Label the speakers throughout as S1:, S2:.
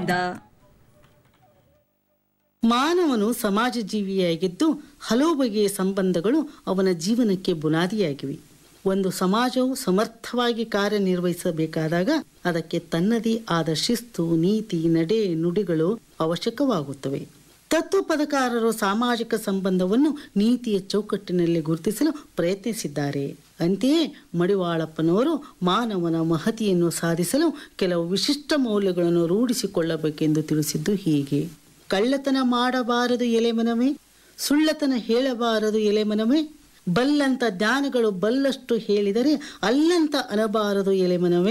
S1: ಅವರಿಂದ
S2: ಮಾನವನು ಸಮಾಜ ಜೀವಿಯಾಗಿದ್ದು ಹಲವು ಬಗೆಯ ಸಂಬಂಧಗಳು ಅವನ ಜೀವನಕ್ಕೆ ಬುನಾದಿಯಾಗಿವೆ ಒಂದು ಸಮಾಜವು ಸಮರ್ಥವಾಗಿ ಕಾರ್ಯನಿರ್ವಹಿಸಬೇಕಾದಾಗ ಅದಕ್ಕೆ ತನ್ನದೇ ಆದ ಶಿಸ್ತು ನೀತಿ ನಡೆ ನುಡಿಗಳು ಅವಶ್ಯಕವಾಗುತ್ತವೆ ತತ್ವಪದಕಾರರು ಸಾಮಾಜಿಕ ಸಂಬಂಧವನ್ನು ನೀತಿಯ ಚೌಕಟ್ಟಿನಲ್ಲಿ ಗುರುತಿಸಲು ಪ್ರಯತ್ನಿಸಿದ್ದಾರೆ ಅಂತೆಯೇ ಮಡಿವಾಳಪ್ಪನವರು ಮಾನವನ ಮಹತಿಯನ್ನು ಸಾಧಿಸಲು ಕೆಲವು ವಿಶಿಷ್ಟ ಮೌಲ್ಯಗಳನ್ನು ರೂಢಿಸಿಕೊಳ್ಳಬೇಕೆಂದು ತಿಳಿಸಿದ್ದು ಹೀಗೆ ಕಳ್ಳತನ ಮಾಡಬಾರದು ಎಲೆಮನವೇ ಸುಳ್ಳತನ ಹೇಳಬಾರದು ಎಲೆಮನವೇ ಬಲ್ಲಂತ ಜ್ಞಾನಗಳು ಬಲ್ಲಷ್ಟು ಹೇಳಿದರೆ ಅಲ್ಲಂತ ಅನಬಾರದು ಎಲೆಮನವೇ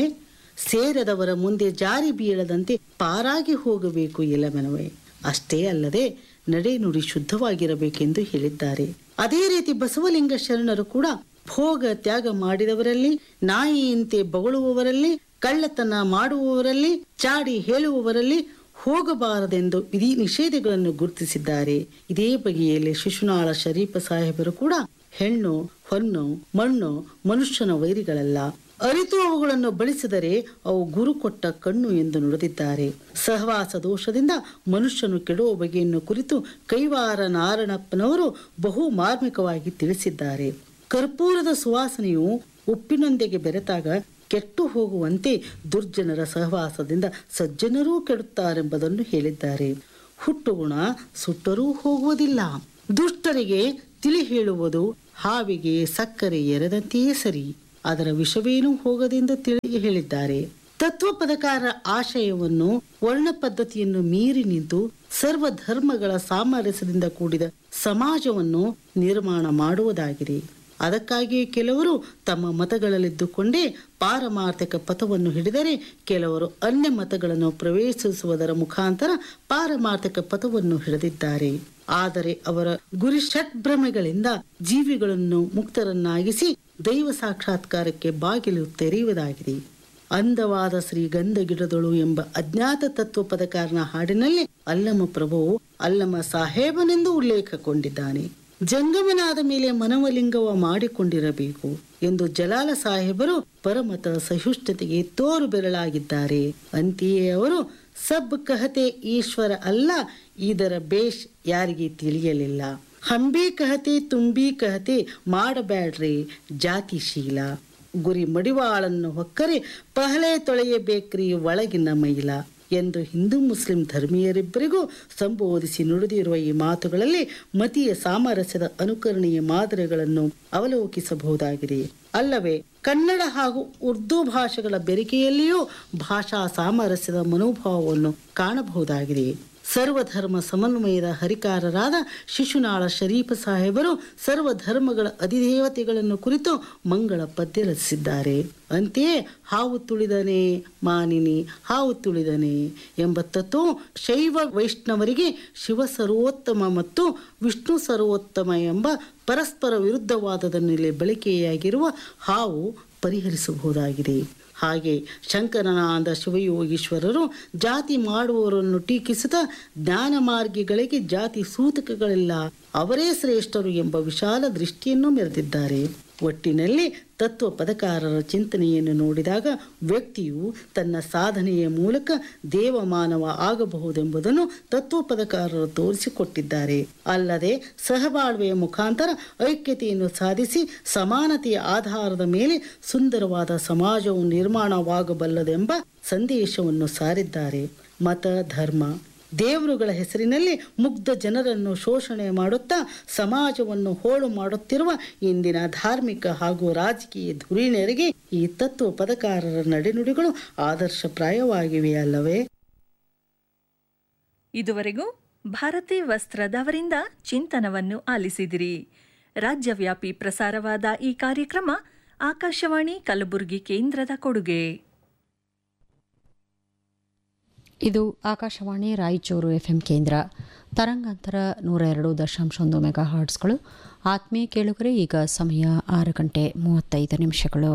S2: ಸೇರದವರ ಮುಂದೆ ಜಾರಿ ಬೀಳದಂತೆ ಪಾರಾಗಿ ಹೋಗಬೇಕು ಎಲೆಮನವೇ ಅಷ್ಟೇ ಅಲ್ಲದೆ ನಡೆನುಡಿ ಶುದ್ಧವಾಗಿರಬೇಕೆಂದು ಹೇಳಿದ್ದಾರೆ ಅದೇ ರೀತಿ ಬಸವಲಿಂಗ ಶರಣರು ಕೂಡ ಭೋಗ ತ್ಯಾಗ ಮಾಡಿದವರಲ್ಲಿ ನಾಯಿಯಂತೆ ಬಗಳುವವರಲ್ಲಿ ಕಳ್ಳತನ ಮಾಡುವವರಲ್ಲಿ ಚಾಡಿ ಹೇಳುವವರಲ್ಲಿ ಹೋಗಬಾರದೆಂದು ವಿಧಿ ನಿಷೇಧಗಳನ್ನು ಗುರುತಿಸಿದ್ದಾರೆ ಇದೇ ಬಗೆಯಲ್ಲಿ ಶಿಶುನಾಳ ಶರೀಫ ಸಾಹೇಬರು ಕೂಡ ಹೆಣ್ಣು ಹೊನ್ನು ಮಣ್ಣು ಮನುಷ್ಯನ ವೈರಿಗಳಲ್ಲ ಅರಿತು ಅವುಗಳನ್ನು ಬಳಸಿದರೆ ಅವು ಗುರು ಕೊಟ್ಟ ಕಣ್ಣು ಎಂದು ನುಡಿದಿದ್ದಾರೆ ಸಹವಾಸ ದೋಷದಿಂದ ಮನುಷ್ಯನು ಕೆಡುವ ಬಗೆಯನ್ನು ಕುರಿತು ಕೈವಾರ ನಾರಣಪ್ಪನವರು ಬಹು ಮಾರ್ಮಿಕವಾಗಿ ತಿಳಿಸಿದ್ದಾರೆ ಕರ್ಪೂರದ ಸುವಾಸನೆಯು ಉಪ್ಪಿನೊಂದಿಗೆ ಬೆರೆತಾಗ ಕೆಟ್ಟು ಹೋಗುವಂತೆ ದುರ್ಜನರ ಸಹವಾಸದಿಂದ ಸಜ್ಜನರೂ ಕೆಡುತ್ತಾರೆಂಬುದನ್ನು ಹೇಳಿದ್ದಾರೆ ಹುಟ್ಟುಗುಣ ಸುಟ್ಟರೂ ಹೋಗುವುದಿಲ್ಲ ದುಷ್ಟರಿಗೆ ತಿಳಿ ಹೇಳುವುದು ಹಾವಿಗೆ ಸಕ್ಕರೆ ಎರೆದಂತೆಯೇ ಸರಿ ಅದರ ವಿಷವೇನೂ ಹೋಗದೆಂದು ತಿಳಿ ಹೇಳಿದ್ದಾರೆ ತತ್ವಪದಕಾರ ಆಶಯವನ್ನು ವರ್ಣ ಪದ್ಧತಿಯನ್ನು ಮೀರಿ ನಿಂತು ಸರ್ವ ಧರ್ಮಗಳ ಸಾಮರಸ್ಯದಿಂದ ಕೂಡಿದ ಸಮಾಜವನ್ನು ನಿರ್ಮಾಣ ಮಾಡುವುದಾಗಿದೆ ಅದಕ್ಕಾಗಿಯೇ ಕೆಲವರು ತಮ್ಮ ಮತಗಳಲ್ಲಿದ್ದುಕೊಂಡೇ ಪಾರಮಾರ್ಥಿಕ ಪಥವನ್ನು ಹಿಡಿದರೆ ಕೆಲವರು ಅನ್ಯ ಮತಗಳನ್ನು ಪ್ರವೇಶಿಸುವುದರ ಮುಖಾಂತರ ಪಾರಮಾರ್ಥಿಕ ಪಥವನ್ನು ಹಿಡಿದಿದ್ದಾರೆ ಆದರೆ ಅವರ ಗುರಿ ಷಟ್ಭ್ರಮೆಗಳಿಂದ ಜೀವಿಗಳನ್ನು ಮುಕ್ತರನ್ನಾಗಿಸಿ ದೈವ ಸಾಕ್ಷಾತ್ಕಾರಕ್ಕೆ ಬಾಗಿಲು ತೆರೆಯುವುದಾಗಿದೆ ಅಂದವಾದ ಶ್ರೀಗಂಧ ಗಿಡದಳು ಎಂಬ ಅಜ್ಞಾತ ತತ್ವ ಪದಕಾರನ ಹಾಡಿನಲ್ಲಿ ಅಲ್ಲಮ ಪ್ರಭುವು ಅಲ್ಲಮ ಸಾಹೇಬನೆಂದು ಉಲ್ಲೇಖಗೊಂಡಿದ್ದಾನೆ ಜಂಗಮನಾದ ಮೇಲೆ ಮನವಲಿಂಗವ ಮಾಡಿಕೊಂಡಿರಬೇಕು ಎಂದು ಜಲಾಲ ಸಾಹೇಬರು ಪರಮತ ಸಹಿಷ್ಣುತೆಗೆ ತೋರು ಬೆರಳಾಗಿದ್ದಾರೆ ಅಂತೆಯೇ ಅವರು ಸಬ್ ಕಹತೆ ಈಶ್ವರ ಅಲ್ಲ ಇದರ ಬೇಷ್ ಯಾರಿಗೆ ತಿಳಿಯಲಿಲ್ಲ ಹಂಬಿ ಕಹತೆ ತುಂಬಿ ಕಹತೆ ಮಾಡಬ್ಯಾಡ್ರಿ ಜಾತಿಶೀಲ ಗುರಿ ಮಡಿವಾಳನ್ನು ಹೊಕ್ಕರೆ ಪಹಳೆ ತೊಳೆಯಬೇಕ್ರಿ ಒಳಗಿನ ಮೈಲ ಎಂದು ಹಿಂದೂ ಮುಸ್ಲಿಂ ಧರ್ಮೀಯರಿಬ್ಬರಿಗೂ ಸಂಬೋಧಿಸಿ ನುಡಿದಿರುವ ಈ ಮಾತುಗಳಲ್ಲಿ ಮತಿಯ ಸಾಮರಸ್ಯದ ಅನುಕರಣೀಯ ಮಾದರಿಗಳನ್ನು ಅವಲೋಕಿಸಬಹುದಾಗಿದೆ ಅಲ್ಲವೇ ಕನ್ನಡ ಹಾಗೂ ಉರ್ದು ಭಾಷೆಗಳ ಬೆರಿಕೆಯಲ್ಲಿಯೂ ಭಾಷಾ ಸಾಮರಸ್ಯದ ಮನೋಭಾವವನ್ನು ಕಾಣಬಹುದಾಗಿದೆ ಸರ್ವಧರ್ಮ ಸಮನ್ವಯದ ಹರಿಕಾರರಾದ ಶಿಶುನಾಳ ಶರೀಫ ಸಾಹೇಬರು ಸರ್ವ ಧರ್ಮಗಳ ಅಧಿದೇವತೆಗಳನ್ನು ಕುರಿತು ಮಂಗಳ ಪದ್ಯ ರಚಿಸಿದ್ದಾರೆ ಅಂತೆಯೇ ಹಾವು ತುಳಿದನೆ ಮಾನಿನಿ ಹಾವು ತುಳಿದನೆ ಎಂಬ ತತ್ವ ಶೈವ ವೈಷ್ಣವರಿಗೆ ಶಿವ ಸರ್ವೋತ್ತಮ ಮತ್ತು ವಿಷ್ಣು ಸರ್ವೋತ್ತಮ ಎಂಬ ಪರಸ್ಪರ ವಿರುದ್ಧವಾದದಲ್ಲಿ ಬಳಕೆಯಾಗಿರುವ ಹಾವು ಪರಿಹರಿಸಬಹುದಾಗಿದೆ ಹಾಗೆ ಶಂಕರನಾದ ಶಿವಯೋಗೀಶ್ವರರು ಜಾತಿ ಮಾಡುವವರನ್ನು ಟೀಕಿಸುತ್ತಾ ಜ್ಞಾನ ಮಾರ್ಗಿಗಳಿಗೆ ಜಾತಿ ಸೂತಕಗಳಿಲ್ಲ ಅವರೇ ಶ್ರೇಷ್ಠರು ಎಂಬ ವಿಶಾಲ ದೃಷ್ಟಿಯನ್ನು ಮೆರೆದಿದ್ದಾರೆ ಒಟ್ಟಿನಲ್ಲಿ ತತ್ವ ಪದಕಾರರ ಚಿಂತನೆಯನ್ನು ನೋಡಿದಾಗ ವ್ಯಕ್ತಿಯು ತನ್ನ ಸಾಧನೆಯ ಮೂಲಕ ದೇವಮಾನವ ಆಗಬಹುದೆಂಬುದನ್ನು ತತ್ವ ಪದಕಾರರು ತೋರಿಸಿಕೊಟ್ಟಿದ್ದಾರೆ ಅಲ್ಲದೆ ಸಹಬಾಳ್ವೆಯ ಮುಖಾಂತರ ಐಕ್ಯತೆಯನ್ನು ಸಾಧಿಸಿ ಸಮಾನತೆಯ ಆಧಾರದ ಮೇಲೆ ಸುಂದರವಾದ ಸಮಾಜವು ನಿರ್ಮಾಣವಾಗಬಲ್ಲದೆಂಬ ಸಂದೇಶವನ್ನು ಸಾರಿದ್ದಾರೆ ಮತ ಧರ್ಮ ದೇವರುಗಳ ಹೆಸರಿನಲ್ಲಿ ಮುಗ್ಧ ಜನರನ್ನು ಶೋಷಣೆ ಮಾಡುತ್ತಾ ಸಮಾಜವನ್ನು ಹೋಳು ಮಾಡುತ್ತಿರುವ ಇಂದಿನ ಧಾರ್ಮಿಕ ಹಾಗೂ ರಾಜಕೀಯ ಧುರೀಣರಿಗೆ ಈ ತತ್ವ ಪದಕಾರರ ನಡೆನುಡಿಗಳು ಆದರ್ಶಪ್ರಾಯವಾಗಿವೆ ಅಲ್ಲವೇ
S1: ಇದುವರೆಗೂ ಭಾರತಿ ವಸ್ತ್ರದವರಿಂದ ಚಿಂತನವನ್ನು ಆಲಿಸಿದಿರಿ ರಾಜ್ಯವ್ಯಾಪಿ ಪ್ರಸಾರವಾದ ಈ ಕಾರ್ಯಕ್ರಮ ಆಕಾಶವಾಣಿ ಕಲಬುರಗಿ ಕೇಂದ್ರದ ಕೊಡುಗೆ
S3: ಇದು ಆಕಾಶವಾಣಿ ರಾಯಚೂರು ಎಫ್ಎಂ ಕೇಂದ್ರ ತರಂಗಾಂತರ ನೂರ ಎರಡು ದಶಾಂಶ ಒಂದು ಮೆಗಾ ಹಾರ್ಟ್ಸ್ಗಳು ಆತ್ಮೀಯ ಕೇಳುಗರೆ ಈಗ ಸಮಯ ಆರು ಗಂಟೆ ಮೂವತ್ತೈದು ನಿಮಿಷಗಳು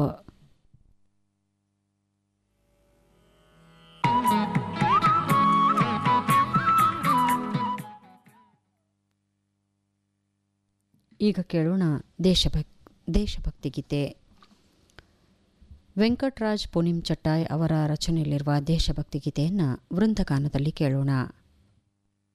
S3: ಈಗ ಕೇಳೋಣ ದೇಶಭಕ್ ದೇಶಭಕ್ತಿ ಗೀತೆ ವೆಂಕಟರಾಜ್ ಪೂನಿಂ ಚಟ್ಟಾಯ್ ಅವರ ರಚನೆಯಲ್ಲಿರುವ ದೇಶಭಕ್ತಿ ಗೀತೆಯನ್ನು ವೃಂದಗಾನದಲ್ಲಿ ಕೇಳೋಣ